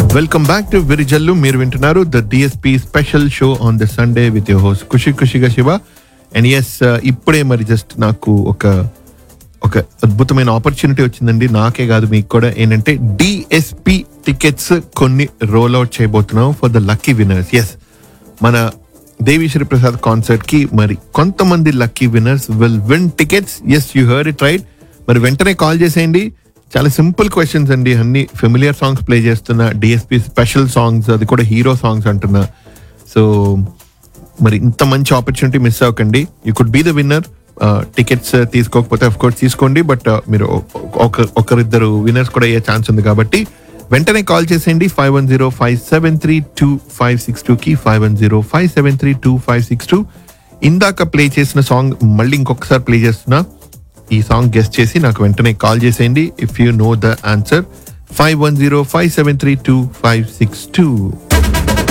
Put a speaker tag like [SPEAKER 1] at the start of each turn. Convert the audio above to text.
[SPEAKER 1] welcome back to Virijallu మీరు వింటున్నారు the DSP special show on the Sunday with your host Khushi ఖుషిగా Shiva and yes ఇప్పుడే మరి జస్ట్ నాకు ఒక ఒక అద్భుతమైన ఆపర్చునిటీ వచ్చిందండి నాకే కాదు మీకు కూడా ఏంటంటే డిఎస్పి టికెట్స్ కొన్ని రోల్ అవుట్ చేయబోతున్నాం for the lucky winners yes మన దేవి శ్రీ ప్రసాద్ కాన్సర్ట్ కి మరి కొంతమంది lucky winners will win tickets yes you hear it right మరి వెంటనే కాల్ చేసేయండి చాలా సింపుల్ క్వశ్చన్స్ అండి అన్ని ఫెమిలియర్ సాంగ్స్ ప్లే చేస్తున్నా డిఎస్పి స్పెషల్ సాంగ్స్ అది కూడా హీరో సాంగ్స్ అంటున్నా సో మరి ఇంత మంచి ఆపర్చునిటీ మిస్ అవ్వకండి you could be the winner tickets తీసుకోకపోతే అఫ్ కోర్స్ తీసుకోండి బట్ మీరు ఒక ఒకరిద్దరు విన్నర్స్ కూడా అయ్యే ఛాన్స్ ఉంది కాబట్టి వెంటనే కాల్ చేసేయండి five one zero five seven three two five six two కి five one zero five seven three two five six two ఇందాక ప్లే చేసిన సాంగ్ మళ్ళీ ఇంకొకసారి ప్లే చేస్తున్నా ఈ సాంగ్ గెస్ట్ చేసి నాకు వెంటనే కాల్ చేసేయండి if you know the answer five one zero five seven three two five six two